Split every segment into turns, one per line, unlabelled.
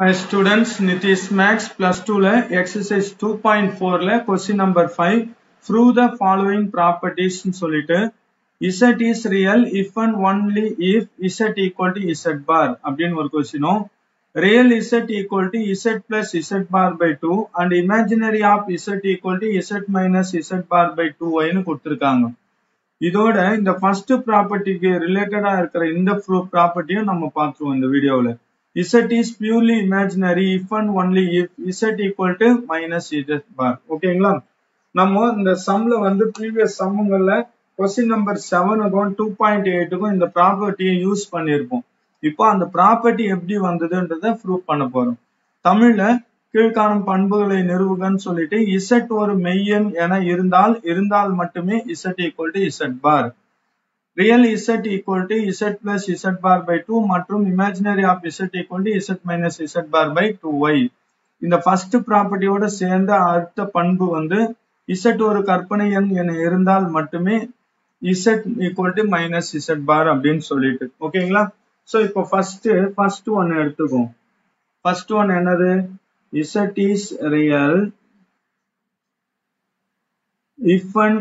Hi students, Nitish Max plus 2 ல exercise 2.4 ல question number 5 prove the following properties ன்னு சொல்லிட்டு z is real if and only if z equal to z bar அப்படின்னு ஒரு கொஸ்டினும் real z equal to z plus z bar by 2 and imaginary of z equal to z minus z bar by 2 ன்னு கொடுத்திருக்காங்க இதோட இந்த first ப்ராப்பர்ட்டிக்கு ரிலேட்டடா இருக்கிற இந்த ப்ராப்பர்ட்டியும் நம்ம பார்த்துருவோம் இந்த வீடியோவில் z is purely imaginary if and only if z equal to minus z bar ஓகேங்களா நம்ம இந்த சம்ல வந்து ப்ரீவியஸ் சம்முங்கள்ல கொஸ்டின் நம்பர் செவனுக்கும் டூ பாயிண்ட் எயிட்டுக்கும் இந்த ப்ராப்பர்ட்டியை யூஸ் பண்ணியிருப்போம் இப்போ அந்த ப்ராப்பர்ட்டி எப்படி வந்ததுன்றத ப்ரூவ் பண்ண போறோம் தமிழ்ல கீழ்காணும் பண்புகளை நிறுவுகன்னு சொல்லிட்டு இசட் ஒரு மெய்யன் என இருந்தால் இருந்தால் மட்டுமே Z equal to Z bar real Z equal to Z plus Z bar by two மற்றும் imaginary of Z equal to Z minus Z bar by two Y இந்த ஃபர்ஸ்ட் ப்ராப்பர்ட்டியோட சேர்ந்த அடுத்த பண்பு வந்து இசட் ஒரு கற்பனை எண் என இருந்தால் மட்டுமே Z equal to minus Z bar அப்படின்னு சொல்லிட்டு ஓகேங்களா ஸோ இப்போ ஃபர்ஸ்ட் ஃபர்ஸ்ட் ஒன் எடுத்துக்கோம் ஃபர்ஸ்ட் ஒன் என்னது z is real if and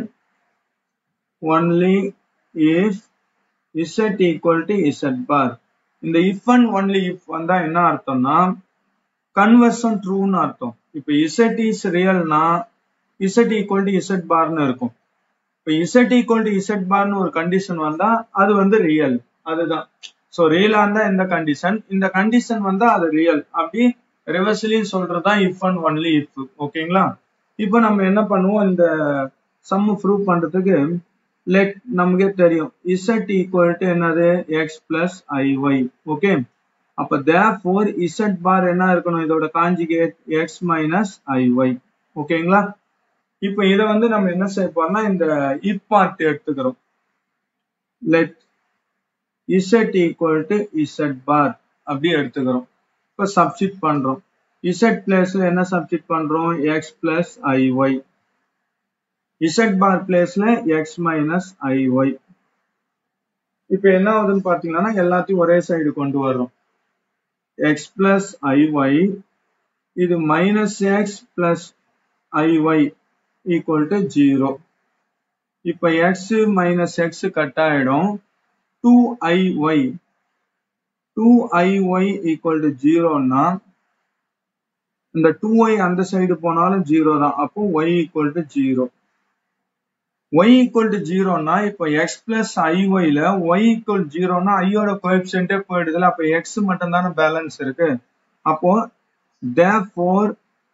only if z equal to z bar இந்த if and only if வந்தா என்ன அர்த்தம்னா கன்வர்ஷன் ட்ரூன்னு அர்த்தம் இப்ப z is ரியல்னா z equal to z பார்னு இருக்கும் இப்ப z equal to z பார்னு ஒரு கண்டிஷன் வந்தா அது வந்து ரியல் அதுதான் சோ ரியலா இருந்தா இந்த கண்டிஷன் இந்த கண்டிஷன் வந்தா அது ரியல் அப்படி ரிவர்ஸ்லயும் சொல்றதுதான் இஃப் அண்ட் ஒன்லி இஃப் ஓகேங்களா இப்போ நம்ம என்ன பண்ணுவோம் இந்த சம் ப்ரூவ் பண்றதுக்கு லெட் நமக்கே தெரியும் இசட் ஈக்குவல் டு என்னது எக்ஸ் பிளஸ் ஐஒய் ஓகே அப்ப தேர் இசட் பார் என்ன இருக்கணும் இதோட காஞ்சிகேட் எக்ஸ் மைனஸ் ஐஒய் ஓகேங்களா இப்போ இதை வந்து நம்ம என்ன செய்ய போறோம்னா இந்த இப் பார்ட் எடுத்துக்கிறோம் let z equal to Z bar அப்படி எடுத்துக்கிறோம் இப்போ சப்ஸ்டிட் பண்றோம் z பிளேஸ்ல என்ன சப்ஸ்டிட் பண்றோம் x plus i y z bar பிளேஸ்ல x மைனஸ் ஐஒய் இப்போ என்ன ஆகுதுன்னு பாத்தீங்கன்னா எல்லாத்தையும் ஒரே சைடு கொண்டு வர்றோம் x பிளஸ் ஐஒய் இது minus x plus i y equal to zero இப்போ எக்ஸ் மைனஸ் எக்ஸ் கட் ஆயிடும் two i y two i y equal to ஜீரோன்னா இந்த டூ ஒய் அந்த சைடு போனாலும் ஜீரோ தான் அப்போ y equal to zero y equal to ஜீரோனா இப்போ எக்ஸ் பிளஸ் ஐஒய்ல ஒய் ஈக்குவல் ஜீரோனா ஐயோட கோஎப்சென்டே போயிடுதுல அப்போ எக்ஸ் மட்டும் தானே பேலன்ஸ் இருக்கு அப்போ தேர்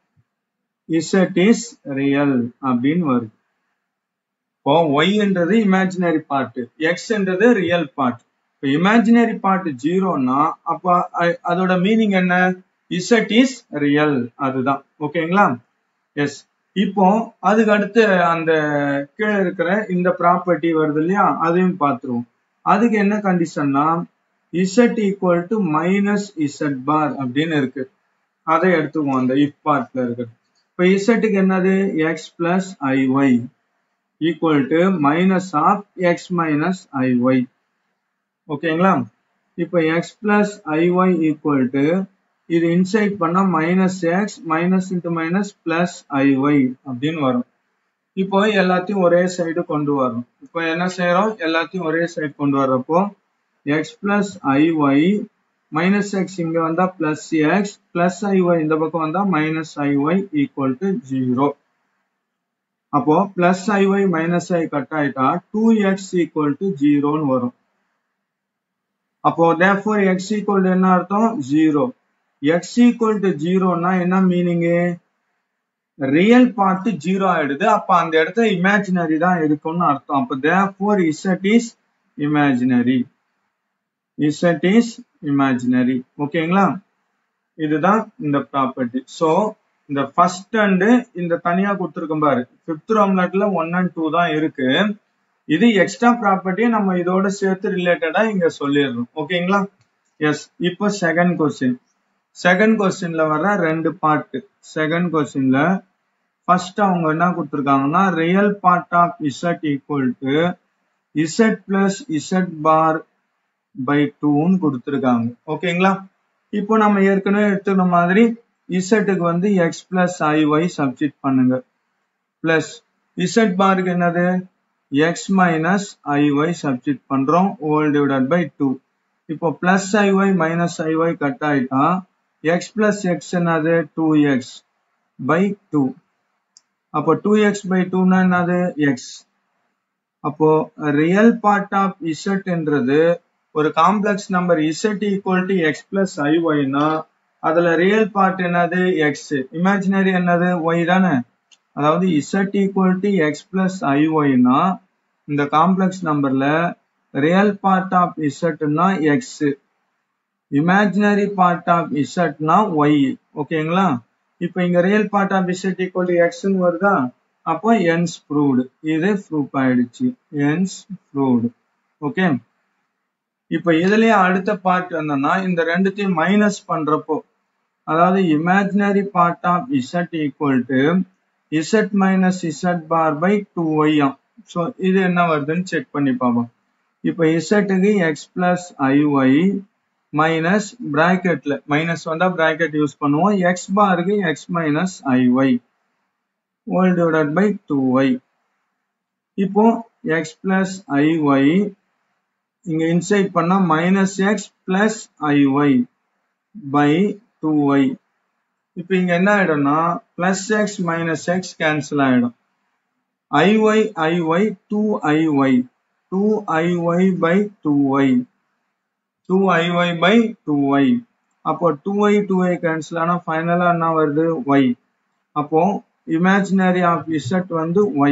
இசட் இஸ் ரியல் அப்படின்னு வருது இப்போ ஒய்ன்றது இமேஜினரி பார்ட் எக்ஸ்ன்றது ரியல் பார்ட் இப்போ இமேஜினரி பார்ட் ஜீரோனா அப்ப அதோட மீனிங் என்ன இசட் இஸ் ரியல் அதுதான் ஓகேங்களா எஸ் இப்போ அதுக்கு அடுத்து அந்த கீழே இருக்கிற இந்த ப்ராப்பர்ட்டி வருது இல்லையா அதையும் பார்த்துருவோம் அதுக்கு என்ன கண்டிஷன்னா z equal to minus Z bar அப்படின்னு இருக்கு அதை எடுத்துக்குவோம் அந்த இப் பார்ட்ல இருக்கு இப்போ இசட்டுக்கு என்னது X plus i y equal to minus of x minus i y ஓகேங்களா இப்போ x plus i y equal to இது இன்சைட் பண்ணா minus x minus into minus plus i y அப்படின்னு வரும் இப்போ எல்லாத்தையும் ஒரே சைடு கொண்டு வரும் இப்போ என்ன செய்யறோம் எல்லாத்தையும் ஒரே சைடு கொண்டு வர்றப்போ x plus i y minus x இங்க வந்தா பிளஸ் எக்ஸ் பிளஸ் ஐஒய் இந்த பக்கம் வந்தா minus i y equal to zero அப்போ plus i y minus i cut ஆயிட்டா டூ எக்ஸ் ஈக்குவல் டு ஜீரோன்னு வரும் அப்போ தேர்ஃபோர் எக்ஸ் ஈக்குவல் டு என்ன அர்த்தம் ஜீரோ எக்ஸ் ஈக்குவல் டு ஜீரோனா என்ன மீனிங்கு ரியல் பார்ட் ஜீரோ ஆயிடுது அப்ப அந்த இடத்துல இமேஜினரி தான் இருக்கும்னு அர்த்தம் அப்ப therefore z is imaginary z is imaginary ஓகேங்களா இதுதான் இந்த ப்ராப்பர்ட்டி ஸோ இந்த ஃபர்ஸ்ட் அண்டு இந்த தனியா கொடுத்துருக்கோம் பாரு ஃபிஃப்த் ரோம்லெட்ல ஒன் அண்ட் டூ தான் இருக்கு இது எக்ஸ்ட்ரா ப்ராப்பர்ட்டியை நம்ம இதோட சேர்த்து ரிலேட்டடா இங்க சொல்லிடுறோம் ஓகேங்களா எஸ் இப்போ செகண்ட் கொஸ்டின் செகண்ட் கொஸ்டின்ல வர ரெண்டு பார்ட் செகண்ட் கொஸ்டின்ல ஃபர்ஸ்ட் அவங்க என்ன கொடுத்துருக்காங்கன்னா real part of Z equal to Z plus Z bar by டூன்னு கொடுத்துருக்காங்க ஓகேங்களா இப்போ நம்ம ஏற்கனவே எடுத்துக்கிற மாதிரி இசட்டுக்கு வந்து எக்ஸ் பிளஸ் ஐஒய் சப்ஜெக்ட் பண்ணுங்க பிளஸ் இசட் பாருக்கு என்னது எக்ஸ் மைனஸ் ஐஒய் சப்ஜெக்ட் பண்றோம் ஓல் டிவைடட் பை டூ இப்போ plus i y minus i y cut ஆயிட்டா எக்ஸ் பிளஸ் எக்ஸ் என்னது டூ எக்ஸ் பை டூ அப்போ டூ எக்ஸ் பை டூனா என்னது எக்ஸ் அப்போ ரியல் பார்ட் ஆஃப் இசட்ன்றது ஒரு complex number z equal to x plus ஐஒய்னா அதுல ரியல் பார்ட் என்னது எக்ஸ் இமேஜினரி என்னது ஒய் தானே அதாவது z equal to x plus ஐஒய்னா இந்த காம்ப்ளெக்ஸ் நம்பர்ல ரியல் பார்ட் ஆஃப் இசட்னா எக்ஸ் இமேஜினரி பார்ட் ஆஃப் இசட்னா ஒய் ஓகேங்களா இப்போ இங்க real part of Z equal to எக்ஸ்ன்னு வருதா அப்போ என்ஸ் ப்ரூவ்டு இது ப்ரூஃப் ஆயிடுச்சு என்ஸ் ப்ரூவ்டு ஓகே இப்போ இதுலயே அடுத்த பார்ட் என்னன்னா இந்த ரெண்டுத்தையும் மைனஸ் பண்றப்போ அதாவது imaginary part of Z equal to Z minus Z bar by two y so இது என்ன வருதுன்னு செக் பண்ணி பார்ப்போம் இப்போ இசட்டுக்கு எக்ஸ் பிளஸ் ஐஒய் மைனஸ் பிராக்கெட்ல மைனஸ் வந்தா பிராக்கெட் யூஸ் பண்ணுவோம் எக்ஸ் பாருக்கு x minus i y whole divided by two y இப்போ எக்ஸ் பிளஸ் ஐஒய் இங்க இன்சைட் பண்ணா minus x plus i y by two y இப்போ இங்க என்ன ஆயிடும்னா plus x minus x cancel ஆயிடும் ஐஒய் i y two i y two i y by two y two i y by two y அப்போ two y two y cancel ஆனா ஃபைனலா என்ன வருது ஒய் அப்போ இமேஜினரி ஆஃப் இசட் வந்து ஒய்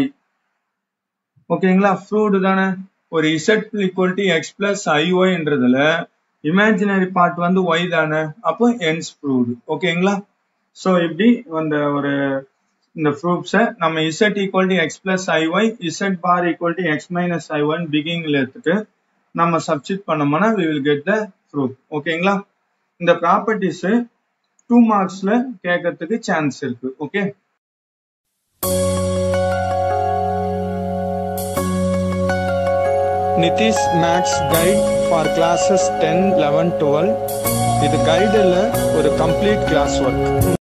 ஓகேங்களா ப்ரூவ்டு தானே ஒரு z equal to x plus ஐஒய்ன்றதுல இமேஜினரி பார்ட் வந்து ஒய் தானே அப்போ என்ஸ் ப்ரூவ்டு ஓகேங்களா ஸோ இப்படி அந்த ஒரு இந்த ப்ரூஃப்ஸை நம்ம z equal to x plus i y z bar equal to x minus i y பிகிங்ல எடுத்துட்டு நம்ம சப்ஸ்டிட் பண்ணோம்னா we will get the proof ஓகேங்களா இந்த ப்ராப்பர்ட்டிஸ் டூ மார்க்ஸ்ல கேட்கறதுக்கு சான்ஸ் இருக்கு okay Nitish maths guide for classes ten eleven twelve இது கைடில் ஒரு கம்ப்ளீட் கிளாஸ் ஒர்க்